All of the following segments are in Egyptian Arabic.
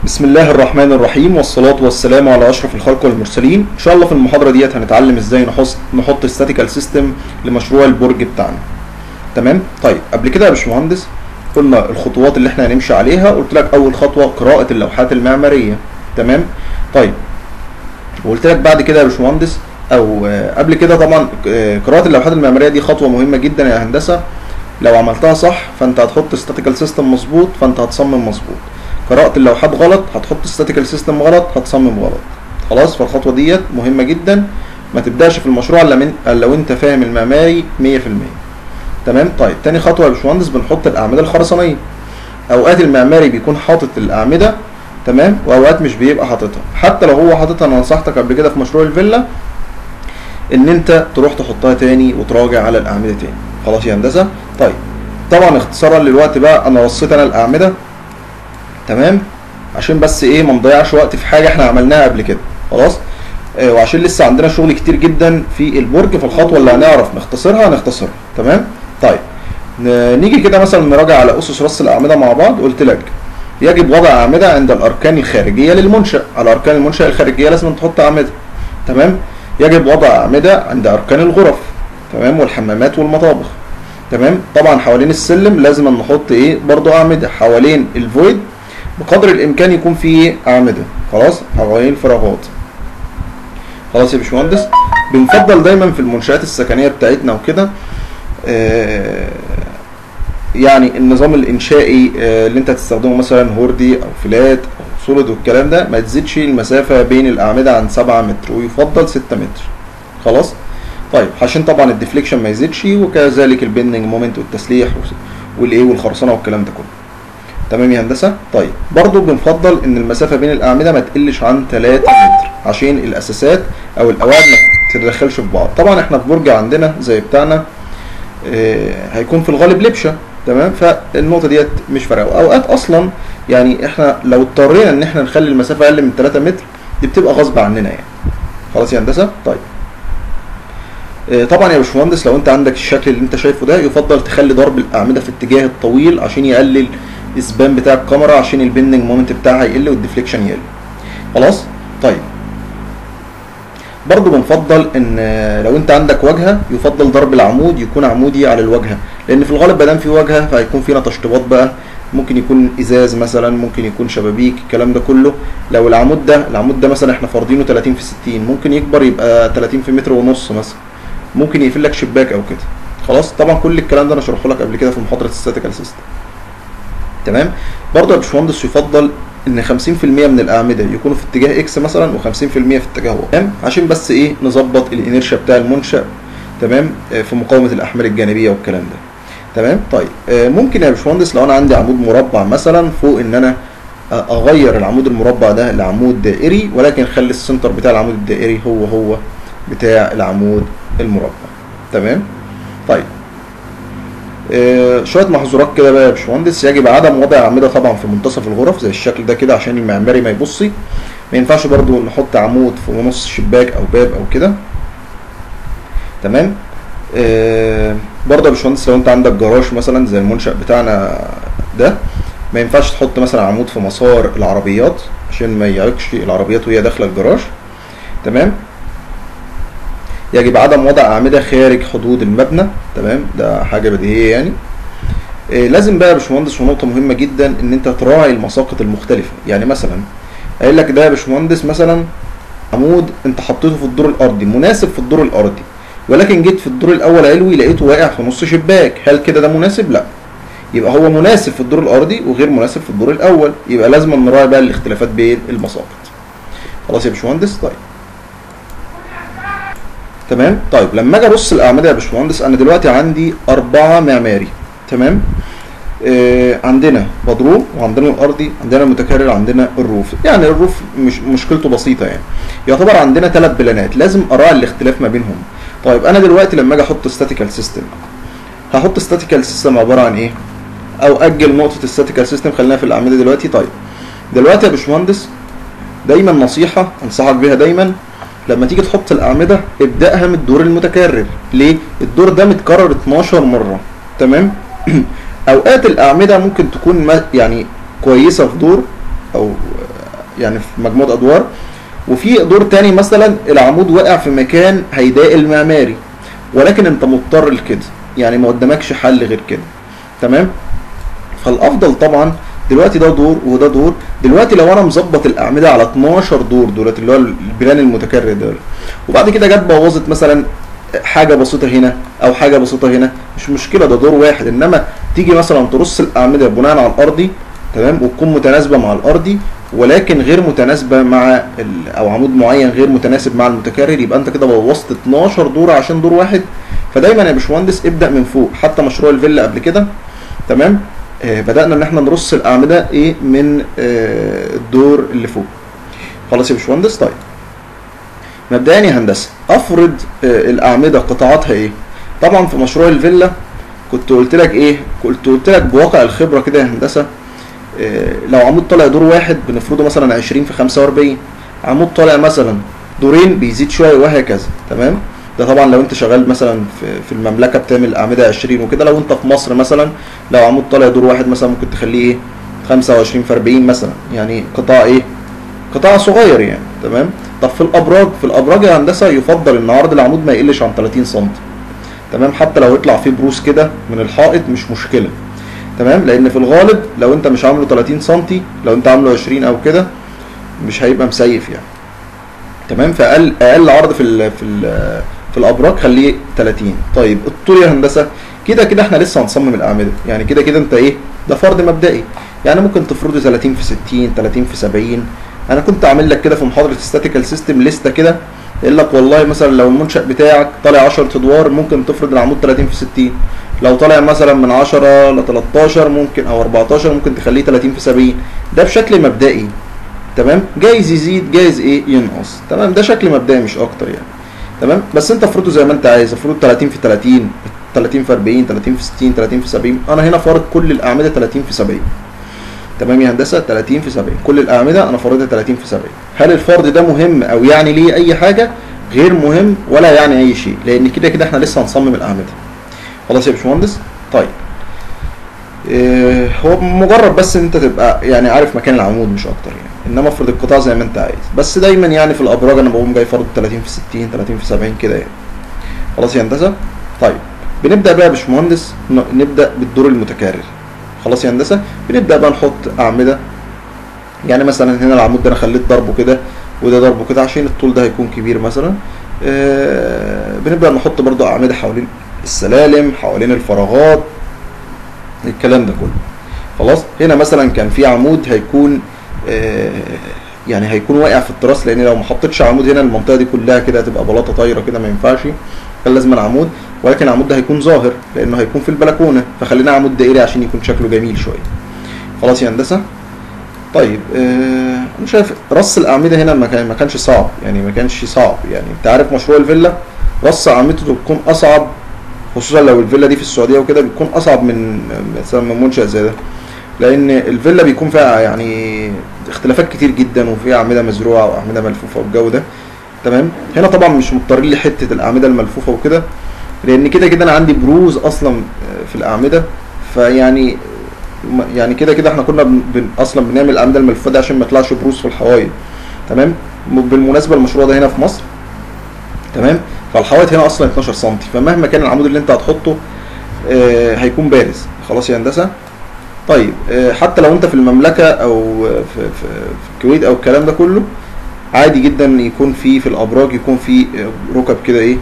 بسم الله الرحمن الرحيم والصلاة والسلام على أشرف الخلق والمرسلين إن شاء الله في المحاضرة ديت هنتعلم إزاي نحط نحط statical system لمشروع البرج بتاعنا تمام طيب قبل كده يا باشمهندس قلنا الخطوات اللي احنا هنمشي عليها قلت لك أول خطوة قراءة اللوحات المعمارية تمام طيب وقلت لك بعد كده يا باشمهندس أو آه، قبل كده طبعا آه، قراءة اللوحات المعمارية دي خطوة مهمة جدا يا هندسة لو عملتها صح فانت هتحط statical system مظبوط فانت هتصمم مظبوط قرأت اللوحات غلط هتحط statical system غلط هتصمم غلط خلاص فالخطوة ديت مهمة جدا ما تبدأش في المشروع الا من الا لو انت فاهم المعماري 100% تمام طيب تاني خطوة يا باشمهندس بنحط الأعمدة الخرسانية أوقات المعماري بيكون حاطط الأعمدة تمام وأوقات مش بيبقى حاططها حتى لو هو حاططها أنا نصحتك قبل كده في مشروع الفيلا إن أنت تروح تحطها تاني وتراجع على الأعمدة تاني خلاص يا هندسة طيب طبعا اختصارا للوقت بقى أنا رصيت أنا الأعمدة تمام عشان بس ايه ما نضيعش وقت في حاجه احنا عملناها قبل كده خلاص آه وعشان لسه عندنا شغل كتير جدا في البرج فالخطوه اللي هنعرف نختصرها هنختصرها تمام طيب ن- نيجي كده مثلا نراجع على اسس رص الاعمده مع بعض قلت لك يجب وضع اعمده عند الاركان الخارجيه للمنشا على اركان المنشا الخارجيه لازم تحط اعمده تمام يجب وضع اعمده عند اركان الغرف تمام والحمامات والمطابخ تمام طبعا حوالين السلم لازم نحط ايه برضو اعمده حوالين الفويد بقدر الامكان يكون فيه اعمده خلاص حوالين الفراغات خلاص يا باشمهندس بنفضل دايما في المنشآت السكنيه بتاعتنا وكده آه، يعني النظام الانشائي آه، اللي انت هتستخدمه مثلا هوردي او فلات او سوليد والكلام ده ما تزيدش المسافه بين الاعمده عن 7 متر ويفضل 6 متر خلاص طيب عشان طبعا الديفليكشن ما يزيدش وكذلك البندنج مومنت والتسليح والايه والخرسانه والكلام ده كله تمام يا هندسه طيب برضو بنفضل ان المسافه بين الاعمده ما تقلش عن 3 متر عشان الاساسات او القواعد ما تتدخلش في بعض طبعا احنا في برج عندنا زي بتاعنا آه، هيكون في الغالب لبشه تمام فالنقطه ديت مش فارقه واوقات اصلا يعني احنا لو اضطرينا ان احنا نخلي المسافه اقل من 3 متر دي بتبقى غصب عننا يعني خلاص يا هندسه طيب آه، طبعا يا باشمهندس لو انت عندك الشكل اللي انت شايفه ده يفضل تخلي ضرب الاعمده في الاتجاه الطويل عشان يقلل الاسبان بتاع الكاميرا عشان البندنج مومنت بتاعها يقل والديفليكشن يقل خلاص طيب برضو بنفضل ان آه، لو انت عندك واجهه يفضل ضرب العمود يكون عمودي على الواجهه لان في الغالب ما دام في واجهه فهيكون فينا تشطيبات بقى ممكن يكون ازاز مثلا ممكن يكون شبابيك الكلام ده كله لو العمود ده العمود ده مثلا احنا فارضينه 30 في 60 ممكن يكبر يبقى 30 في متر ونص مثلا ممكن يقفل لك شباك او كده خلاص طبعا كل الكلام ده انا شرحه لك قبل كده في محاضره الستاتيكال سيستم تمام برضه يا باشمهندس يفضل ان 50% من الاعمده يكونوا في اتجاه اكس مثلا و50% في اتجاه واي تمام عشان بس ايه نظبط الانيرشيا بتاع المنشا تمام آه، في مقاومه الاحمال الجانبيه والكلام ده تمام طيب آه، ممكن يا باشمهندس لو انا عندي عمود مربع مثلا فوق ان انا آه، اغير العمود المربع ده لعمود دائري ولكن خلي السنتر بتاع العمود الدائري هو هو بتاع العمود المربع تمام طيب آه، شويه محظورات كده بقى يا باشمهندس يجب عدم وضع اعمده طبعا في منتصف الغرف زي الشكل ده كده عشان المعماري ما يبصي ما ينفعش برضو نحط عمود في نص شباك او باب او كده تمام آه، برضه يا باشمهندس لو انت عندك جراج مثلا زي المنشأ بتاعنا ده ما ينفعش تحط مثلا عمود في مسار العربيات عشان ما يعيقش العربيات وهي داخله الجراج تمام يجب عدم وضع أعمدة خارج حدود المبنى تمام ده حاجة بديهية يعني إيه لازم بقى يا باشمهندس ونقطة مهمة جدا إن أنت تراعي المساقط المختلفة يعني مثلا قايل لك ده يا باشمهندس مثلا عمود أنت حطيته في الدور الأرضي مناسب في الدور الأرضي ولكن جيت في الدور الأول علوي لقيته واقع في نص شباك هل كده ده مناسب؟ لا يبقى هو مناسب في الدور الأرضي وغير مناسب في الدور الأول يبقى لازم نراعي بقى الاختلافات بين المساقط خلاص يا باشمهندس طيب تمام طيب لما اجي ابص الاعمده يا باشمهندس انا دلوقتي عندي اربعه معماري تمام آه عندنا بدروم وعندنا الارضي عندنا المتكرر عندنا الروف يعني الروف مش مشكلته بسيطه يعني يعتبر عندنا ثلاث بلانات لازم اراعي الاختلاف ما بينهم طيب انا دلوقتي لما اجي احط ستاتيكال سيستم هحط ستاتيكال سيستم عباره عن ايه او اجل نقطه الستاتيكال سيستم خلينا في الاعمده دلوقتي طيب دلوقتي يا باشمهندس دايما نصيحه انصحك بيها دايما لما تيجي تحط الاعمده ابداها من الدور المتكرر ليه الدور ده متكرر 12 مره تمام اوقات الاعمده ممكن تكون ما يعني كويسه في دور او يعني في مجموعه ادوار وفي دور تاني مثلا العمود واقع في مكان هيضايق المعماري ولكن انت مضطر لكده يعني ما قدامكش حل غير كده تمام فالافضل طبعا دلوقتي ده دور وده دور دلوقتي لو انا مظبط الاعمده على 12 دور دولت اللي هو البلان المتكرر ده وبعد كده جت بوظت مثلا حاجه بسيطه هنا او حاجه بسيطه هنا مش مشكله ده دور واحد انما تيجي مثلا ترص الاعمده بناء على الارضي تمام وتكون متناسبه مع الارضي ولكن غير متناسبه مع ال- او عمود معين غير متناسب مع المتكرر يبقى انت كده بوظت 12 دور عشان دور واحد فدايما يا باشمهندس ابدا من فوق حتى مشروع الفيلا قبل كده تمام آه بدانا ان احنا نرص الاعمده ايه من آه الدور اللي فوق خلاص يا باشمهندس طيب مبدئيا يا هندسه افرض آه الاعمده قطاعاتها ايه طبعا في مشروع الفيلا كنت قلت لك ايه كنت قلت لك بواقع الخبره كده يا هندسه آه، لو عمود طالع دور واحد بنفرضه مثلا 20 في 45 عمود طالع مثلا دورين بيزيد شويه وهكذا تمام ده طبعا لو انت شغال مثلا في, في المملكه بتعمل اعمده 20 وكده لو انت في مصر مثلا لو عمود طالع دور واحد مثلا ممكن تخليه ايه 25 في 40 مثلا يعني قطاع ايه قطاع صغير يعني تمام طب في الابراج في الابراج يا هندسه يفضل ان عرض العمود ما يقلش عن 30 سم تمام حتى لو يطلع فيه بروز كده من الحائط مش مشكله تمام لان في الغالب لو انت مش عامله 30 سم لو انت عامله 20 او كده مش هيبقى مسيف يعني تمام فاقل اقل عرض في ال في ال في الابراج خليه 30 طيب الطول يا هندسه كده كده احنا لسه هنصمم الاعمده يعني كده كده انت ايه ده فرض مبدئي يعني ممكن تفرضه 30 في 60 30 في 70 انا كنت عامل لك كده في محاضره ستاتيكال سيستم لسته كده يقول لك والله مثلا لو المنشا بتاعك طالع 10 ادوار ممكن تفرض العمود 30 في 60 لو طالع مثلا من 10 ل 13 ممكن او 14 ممكن تخليه 30 في 70 ده بشكل مبدئي تمام جايز يزيد جايز ايه ينقص تمام ده شكل مبدئي مش اكتر يعني تمام بس انت افرضه زي ما انت عايز افرضه 30 في 30 30 في 40 30 في 60 30 في 70 انا هنا فارض كل الاعمده 30 في 70 تمام يا هندسه 30 في 70 كل الاعمده انا فارضها 30 في 70 هل الفرض ده مهم او يعني ليه اي حاجه غير مهم ولا يعني اي شيء لان كده كده احنا لسه هنصمم الاعمده خلاص يا باشمهندس طيب إيه هو مجرد بس ان انت تبقى يعني عارف مكان العمود مش اكتر يعني انما افرض القطاع زي ما انت عايز بس دايما يعني في الابراج انا بقوم جاي فرض 30 في 60 30 في 70 كده يعني خلاص يا هندسه طيب بنبدا بقى يا باشمهندس ن- نبدا بالدور المتكرر خلاص يا هندسه بنبدا بقى نحط اعمده يعني مثلا هنا العمود ده انا خليت ضربه كده وده ضربه كده عشان الطول ده هيكون كبير مثلا آه بنبدا نحط برضو اعمده حوالين السلالم حوالين الفراغات الكلام ده كله خلاص هنا مثلا كان في عمود هيكون آه يعني هيكون واقع في التراس لان لو ما حطيتش عمود هنا المنطقه دي كلها كده هتبقى بلاطه طايره كده ما ينفعش كان لازم عمود ولكن العمود ده هيكون ظاهر لانه هيكون في البلكونه فخلينا عمود دائري عشان يكون شكله جميل شويه خلاص يا هندسه طيب آه انا شايف رص الاعمده هنا ما كان ما كانش صعب يعني ما كانش صعب يعني انت عارف مشروع الفيلا رص اعمدته بتكون اصعب خصوصا لو الفيلا دي في السعوديه وكده بتكون اصعب من مثلا من منشا زي ده لان الفيلا بيكون فيها يعني اختلافات كتير جدا وفيها اعمده مزروعه واعمده ملفوفه والجو ده تمام هنا طبعا مش مضطرين لحته الاعمده الملفوفه وكده لان كده كده انا عندي بروز اصلا في الاعمده فيعني يعني كده كده احنا كنا بن بن اصلا بنعمل الاعمده الملفوفه دي عشان ما يطلعش بروز في الحوايط تمام بالمناسبه المشروع ده هنا في مصر تمام فالحوائط هنا اصلا 12 سم فمهما كان العمود اللي انت هتحطه آه هيكون بارز خلاص يا هندسه طيب آه حتى لو انت في المملكه او في, في, في الكويت او الكلام ده كله عادي جدا يكون في في الابراج يكون في ركب كده ايه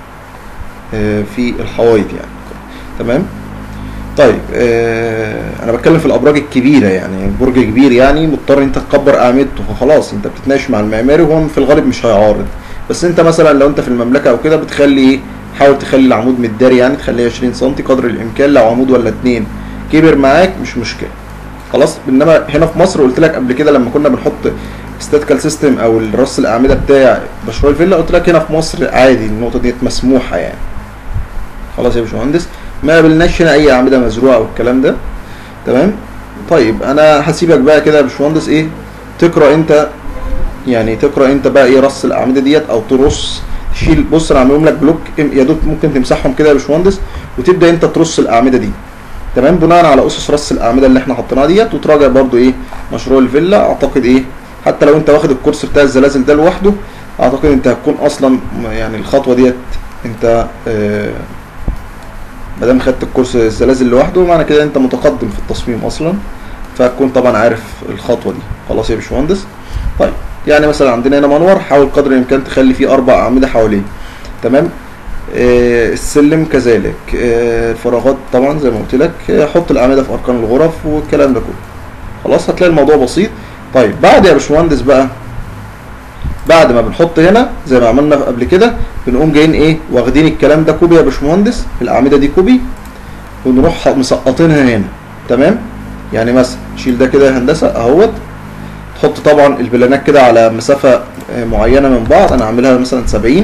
آه في الحوايط يعني تمام طيب آه انا بتكلم في الابراج الكبيره يعني برج كبير يعني مضطر انت تكبر اعمدته فخلاص انت بتتناقش مع المعماري وهو في الغالب مش هيعارض بس انت مثلا لو انت في المملكه او كده بتخلي ايه حاول تخلي العمود متداري يعني تخليه 20 سم قدر الامكان لو عمود ولا اتنين كبر معاك مش مشكله خلاص انما هنا في مصر قلت لك قبل كده لما كنا بنحط ستاتيكال سيستم او الرص الاعمده بتاع مشروع الفيلا قلت لك هنا في مصر عادي النقطه دي مسموحه يعني خلاص يا باشمهندس ما قابلناش هنا اي اعمده مزروعه والكلام ده تمام طيب انا هسيبك بقى كده يا باشمهندس ايه تقرا انت يعني تقرا انت بقى ايه رص الاعمده ديت او ترص تشيل بص انا عاملهم لك بلوك يا دوب ممكن تمسحهم كده يا باشمهندس وتبدا انت ترص الاعمده دي تمام بناء على اسس رص الاعمده اللي احنا حطيناها ديت وتراجع برده ايه مشروع الفيلا اعتقد ايه حتى لو انت واخد الكورس بتاع الزلازل ده لوحده اعتقد انت هتكون اصلا يعني الخطوه ديت انت آه ما دام خدت الكورس الزلازل لوحده معنى كده انت متقدم في التصميم اصلا فهتكون طبعا عارف الخطوه دي خلاص يا باشمهندس طيب يعني مثلا عندنا هنا منور حاول قدر الامكان تخلي فيه اربع اعمده حواليه تمام آه السلم كذلك آه الفراغات طبعا زي ما قلت لك آه حط الاعمده في اركان الغرف والكلام ده كله خلاص هتلاقي الموضوع بسيط طيب بعد يا باشمهندس بقى بعد ما بنحط هنا زي ما عملنا قبل كده بنقوم جايين ايه واخدين الكلام ده كوبي يا باشمهندس الاعمده دي كوبي ونروح مسقطينها هنا تمام يعني مثلا شيل ده كده يا هندسه اهوت تحط طبعا البلانات كده على مسافه معينه من بعض انا عاملها مثلا 70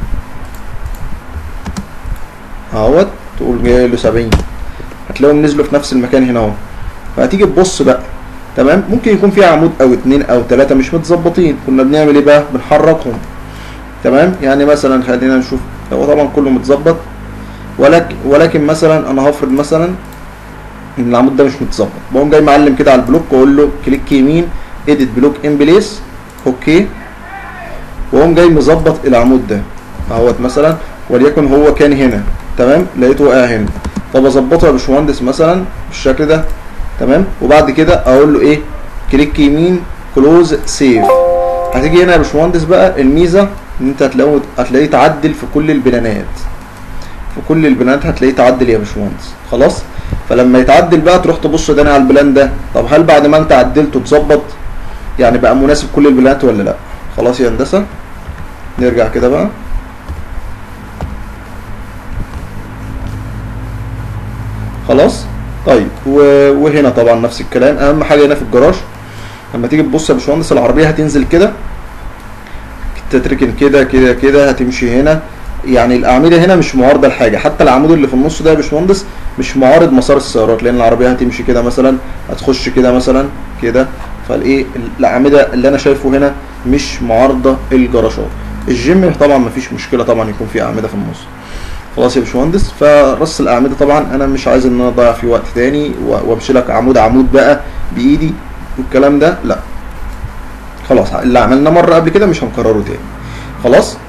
اهوت تقول جاي له 70 هتلاقيهم نزلوا في نفس المكان هنا اهو فهتيجي تبص بقى تمام ممكن يكون في عمود او اتنين او تلاتة مش متظبطين كنا بنعمل ايه بقى بنحركهم تمام يعني مثلا خلينا نشوف هو طبعا كله متظبط ولكن ولكن مثلا انا هفرض مثلا ان العمود ده مش متظبط بقوم جاي معلم كده على البلوك واقول له كليك يمين اديت بلوك ان بليس اوكي واقوم جاي مظبط العمود ده اهوت مثلا وليكن هو كان هنا تمام لقيته واقع هنا طب اظبطه يا باشمهندس مثلا بالشكل ده تمام وبعد كده اقول له ايه كليك يمين كلوز سيف هتيجي هنا يا باشمهندس بقى الميزه ان انت هتلاقيه هتلاقيه تعدل في كل البلانات في كل البلانات هتلاقيه تعدل يا باشمهندس خلاص فلما يتعدل بقى تروح تبص تاني على البلان ده طب هل بعد ما انت عدلته تظبط يعني بقى مناسب كل البلانات ولا لا خلاص يا هندسه نرجع كده بقى خلاص طيب وهنا طبعا نفس الكلام اهم حاجه هنا في الجراج لما تيجي تبص يا باشمهندس العربيه هتنزل كده تتركن كده كده كده هتمشي هنا يعني الاعمده هنا مش معارضه لحاجه حتى العمود اللي في النص ده يا باشمهندس مش معارض مسار السيارات لان العربيه هتمشي كده مثلا هتخش كده مثلا كده فالايه الاعمده اللي انا شايفه هنا مش معارضه الجراشات الجيم طبعا مفيش مشكله طبعا يكون في اعمده في النص خلاص يا باشمهندس فرص الاعمده طبعا انا مش عايز ان انا اضيع فيه وقت تاني وامشي لك عمود عمود بقى بايدي والكلام ده لا خلاص اللي عملناه مره قبل كده مش هنكرره تاني خلاص